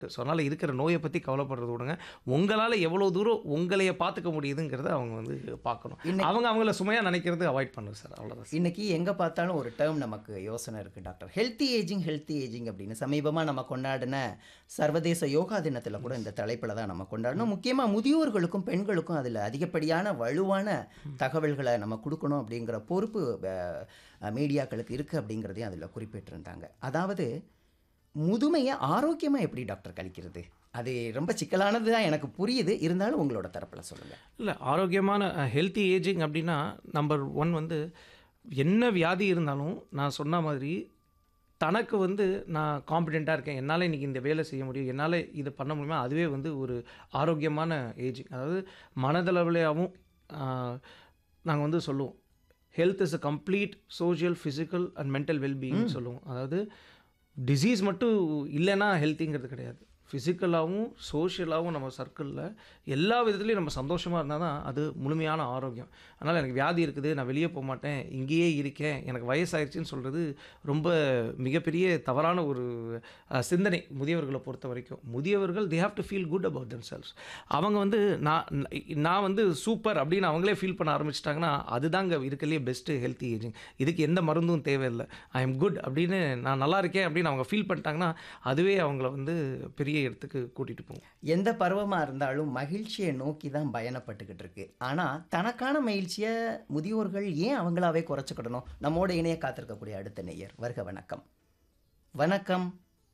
So அதனால் இருக்கிற நோயை பற்றி கவலைப்படுறது விடுங்க உங்களால் எவ்வளோ தூரம் உங்களைய பார்த்துக்க முடியுதுங்கிறத அவங்க வந்து பார்க்கணும் இன்னைக்கு- அவங்க அவங்கள சுமையாக நினைக்கிறது அவாய்ட் பண்ணுங்க சார் அவ்வளோதான் சார் இன்னைக்கு எங்கே பார்த்தாலும் ஒரு டேர்ம் நமக்கு யோசனை இருக்குது doctor healthy ageing healthy ageing அப்படின்னு சமீபமாக நம்ம கொண்டாடின சர்வதேச யோகா தினத்தில் கூட இந்த தலைப்பில் தான் நம்ம கொண்டாடணும் முக்கியமாக முதியோர்களுக்கும் பெண்களுக்கும் அதில் அதிகப்படியான வலுவான தகவல்களை நம்ம கொடுக்கணும் அப்படிங்கிற பொறுப்பு அஹ், மீடியாக்களுக்கு இருக்குது அப்படிங்கிறதையும் அதில் குறிப்பிட்டிருந்தாங்க அதாவது முதுமையை ஆரோக்கியமாக எப்படி டாக்டர் கழிக்கிறது அது ரொம்ப சிக்கலானது தான் எனக்கு புரியுது இருந்தாலும் உங்களோட தரப்பில் சொல்லுங்கள் இல்லை ஆரோக்கியமான ஹெல்த்தி ஏஜிங் அப்படின்னா நம்பர் ஒன் வந்து என்ன வியாதி இருந்தாலும் நான் சொன்ன மாதிரி தனக்கு வந்து நான் காம்பிடெண்ட்டாக இருக்கேன் என்னால் இன்றைக்கி இந்த வேலை செய்ய முடியும் என்னால் இதை பண்ண முடியுமா அதுவே வந்து ஒரு ஆரோக்கியமான ஏஜிங் அதாவது மனதளவிலையாகவும் நாங்கள் வந்து சொல்லுவோம் health is a complete social physical and mental wellbeing சொல்லுவோம் அதாவது டிசீஸ் மட்டும் இல்லைன்னா ஹெல்த்திங்கிறது கிடையாது ஃபிசிக்கலாகவும் சோஷியலாகவும் நம்ம சர்க்கிளில் எல்லா விதத்துலையும் நம்ம சந்தோஷமாக இருந்தால் தான் அது முழுமையான ஆரோக்கியம் அதனால் எனக்கு வியாதி இருக்குது நான் வெளியே போக மாட்டேன் இங்கேயே இருக்கேன் எனக்கு வயசாயிருச்சுன்னு சொல்கிறது ரொம்ப மிகப்பெரிய தவறான ஒரு அஹ், சிந்தனை முதியவர்களை பொறுத்த வரைக்கும் முதியவர்கள் they have to feel good about themselves அவங்க வந்து நான் நான் வந்து சூப்பர் அப்படின்னு அவங்களே ஃபீல் பண்ண ஆரம்பிச்சிட்டாங்கன்னா அதுதாங்க இருக்கலையே பெஸ்ட்டு ஹெல்த்தி ஏஜிங் இதுக்கு எந்த மருந்தும் தேவையில்லை ஐ எம் குட் அப்படின்னு நான் நல்லா இருக்கேன் அப்படின்னு அவங்க ஃபீல் பண்ணிட்டாங்கன்னா அதுவே அவங்கள வந்து பெரிய இடத்துக்கு கூட்டிகிட்டு போகும் எந்த பருவமாக இருந்தாலும் மகிழ்ச்சியை நோக்கி தான் பயணப்பட்டுக்கிட்டு இருக்கு ஆனால் தனக்கான மகிழ்ச்சியை முதியோர்கள் ஏன் அவங்களாவே குறைச்சிக்கிடணும் நம்மோட இணைய காத்திருக்கக்கூடிய அடுத்த நேயர் வருக வணக்கம் வணக்கம்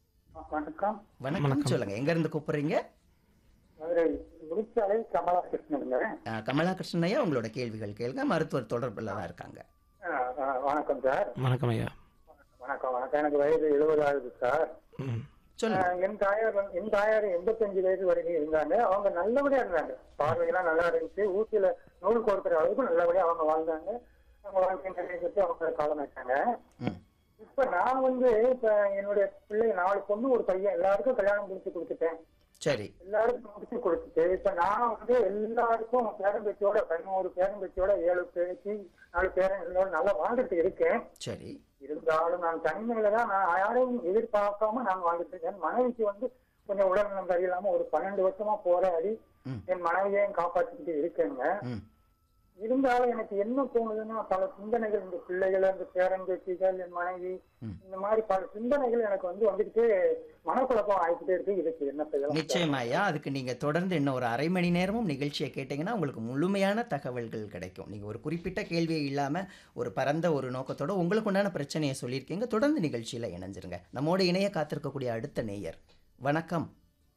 வணக்கம் வணக்கம் சொல்லுங்க எங்க இருந்து கூப்பிடுறீங்க மதுரை முடிச்சாலை கமலா கிருஷ்ணனுங்க அஹ், கமலா கிருஷ்ணனையா உங்களோட கேள்விகள் கேளுங்க மருத்துவர் தொடர்பில் தான் இருக்காங்க ஆ, ஆ, வணக்கம் சார் வணக்கம் ஐயா வணக்கம் வணக்கம் எனக்கு வயது எழுபது ஆகுது சார் ம் சொல்லுங்க ஆ, என் தாயார் வந்து- என் தாயார் எண்பத்தஞ்சு வயசு வரைக்கும் இருந்தாங்க அவங்க நல்லபடியா இருந்தாங்க பார்வையெல்லாம் நல்லா இருந்துச்சு ஊசியில நூல் கோர்க்கிற அளவுக்கு நல்லபடியா அவங்க வாழ்ந்தாங்க அவங்க வாழ்க்கை நிறைவேற்றி அவங்க காலம் ஆயிட்டாங்க ம் இப்ப நான் வந்து இப்ப என்னுடைய பிள்ளை நாலு பொண்ணு ஒரு பையன் எல்லாருக்கும் கல்யாணம் முடிச்சு கொடுத்துட்டேன் சரி எல்லாருக்கும் முடிச்சு கொடுத்துட்டு இப்ப நான் வந்து எல்லாருக்கும் பேரம்பேச்சியோட பதினோரு பேரம்பேச்சியோட ஏழு பேச்சு நாலு பேரங்களோட நல்லா வாழ்ந்துட்டு இருக்கேன் சரி இருந்தாலும் நான் தனிமையில தான் நான் யாரையும் எதிர்பார்க்காம நான் வாழ்ந்துட்டு இருக்கேன் மனைவிக்கு வந்து கொஞ்சம் உடல்நலம் சரியில்லாம ஒரு பன்னெண்டு வருஷமா போராடி ம். என் மனைவியையும் காப்பாற்றிக்கிட்டு இருக்கேங்க ம் இருந்தாலும் எனக்கு என்ன தோணுதுன்னா பல சிந்தனைகள் இந்த பிள்ளைகள் இந்த பேரம்பேச்சிகள் என் மனைவி ம். இந்த மாதிரி பல சிந்தனைகள் எனக்கு வந்து வந்துகிட்டே மனக்குழப்பம் ஆகிக்கிட்டே இருக்கு இதுக்கு என்ன செய்யலாம் நிச்சயமாயா அதுக்கு நீங்க தொடர்ந்து இன்னும் ஒரு அரை மணி நேரமும் நிகழ்ச்சியை கேட்டீங்கன்னா உங்களுக்கு முழுமையான தகவல்கள் கிடைக்கும் நீங்க ஒரு குறிப்பிட்ட கேள்வியை இல்லாம ஒரு பரந்த ஒரு நோக்கத்தோட உங்களுக்கு உண்டான பிரச்சனையை சொல்லியிருக்கீங்க தொடர்ந்து நிகழ்ச்சியில இணைஞ்சிருங்க நம்மோட இணைய காத்திருக்கக்கூடிய அடுத்த நேயர் வணக்கம்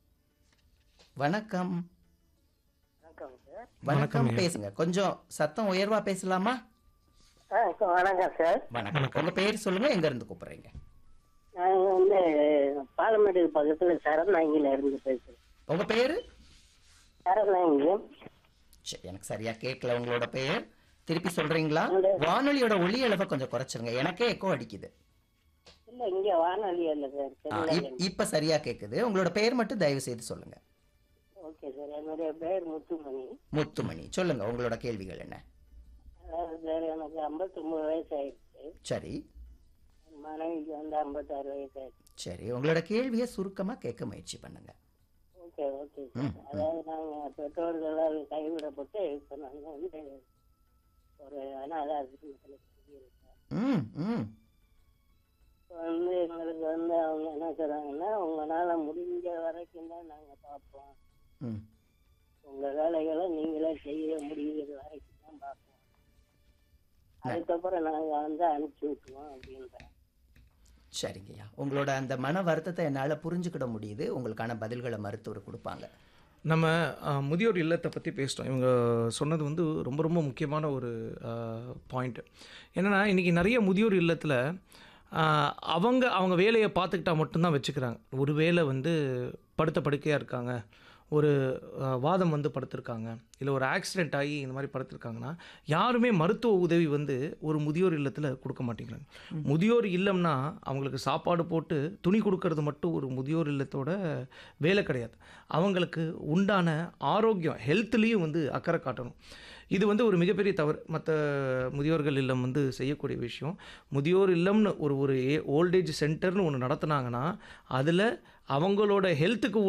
வணக்கம் வணக்கம் சார் வணக்கம் பேசுங்க கொஞ்சம் சத்தம் உயர்வா பேசலாமா வணக்கம் சார் வணக்கம் உங்க பேர் சொல்லுங்க எங்க இருந்து கூப்பிடுறீங்க நாங்க வந்து பாலமேடு பக்கத்துல சரநாங்கில இருந்து பேசுறோம் உங்க பேரு சரநாங்கி சரி, எனக்கு சரியா கேட்கல உங்களோட பெயர் திருப்பி சொல்றீங்களா வானொலியோட ஒலி அளவை கொஞ்சம் குறைச்சிருங்க எனக்கே எக்கோ அடிக்குது இல்ல இங்க வானொலி இல்ல சார் ஆ, இப்- இப்ப சரியா கேக்குது உங்களோட பெயர் மட்டும் தயவு செய்து சொல்லுங்க ஓகே சார் என்னுடைய பேர் முத்துமணி முத்துமணி சொல்லுங்க உங்களோட கேள்விகள் என்ன அதாவது சார் எனக்கு ஐம்பத்தொன்பது வயசு ஆயிடுச்சு சரி என் மனைவிக்கு வந்து ஐம்பத்தாறு வயசு ஆயிடுச்சு சரி உங்களோட கேள்வியை சுருக்கமா கேட்க முயற்சி பண்ணுங்க ஓகே ஓகே சார் அதாவது நாங்க பெற்றோர்களால் கைவிடப்பட்டு இப்ப நாங்க வந்து ஒரு அனாதை ஆசிரமத்துல குடியிருக்கோம் ம் ம் இப்ப வந்து எங்களுக்கு வந்து அவங்க என்ன சொல்றாங்கன்னா உங்களால முடிஞ்ச வரைக்கும் தான் நாங்க பார்ப்போம் ம் உங்க வேலைகளை நீங்களே செய்ய முடியுற வரைக்கும் தான் பார்ப்போம் அதுக்கப்புறம் நாங்க வந்து அனுப்பிச்சு விட்டுருவோம் அப்படின்ற சரிங்கய்யா உங்களோட அந்த மன வருத்தத்தை என்னால புரிஞ்சுக்கிட முடியுது உங்களுக்கான பதில்களை மருத்துவர் கொடுப்பாங்க நம்ம அஹ், முதியோர் இல்லத்தை பற்றி பேசிட்டோம் இவங்க சொன்னது வந்து ரொம்ப ரொம்ப முக்கியமான ஒரு பாயிண்ட் என்னென்னா இன்றைக்கி நிறைய முதியோர் இல்லத்தில் அஹ், அவங்க அவங்க வேலையை பார்த்துக்கிட்டா மட்டும்தான் வச்சுக்கிறாங்க ஒரு வேளை வந்து படுத்த படுக்கையாக இருக்காங்க ஒரு அஹ், வாதம் வந்து படுத்திருக்காங்க இல்லை ஒரு ஆக்சிடென்ட் ஆகி இந்த மாதிரி படுத்திருக்காங்கன்னா யாருமே மருத்துவ உதவி வந்து ஒரு முதியோர் இல்லத்தில் கொடுக்க மாட்டேங்கிறாங்க முதியோர் இல்லம்னா அவங்களுக்கு சாப்பாடு போட்டு துணி கொடுக்கறது மட்டும் ஒரு முதியோர் இல்லத்தோட வேலை கிடையாது அவங்களுக்கு உண்டான ஆரோக்கியம் ஹெல்த்லேயும் வந்து அக்கறை காட்டணும் இது வந்து ஒரு மிகப்பெரிய தவறு மற்ற முதியோர்கள் இல்லம் வந்து செய்யக்கூடிய விஷயம் முதியோர் இல்லம்னு ஒரு ஒரு ஓல்டேஜ் சென்டர்னு ஒன்று நடத்துனாங்கன்னா அதில் அவங்களோட ஹெல்த்துக்கு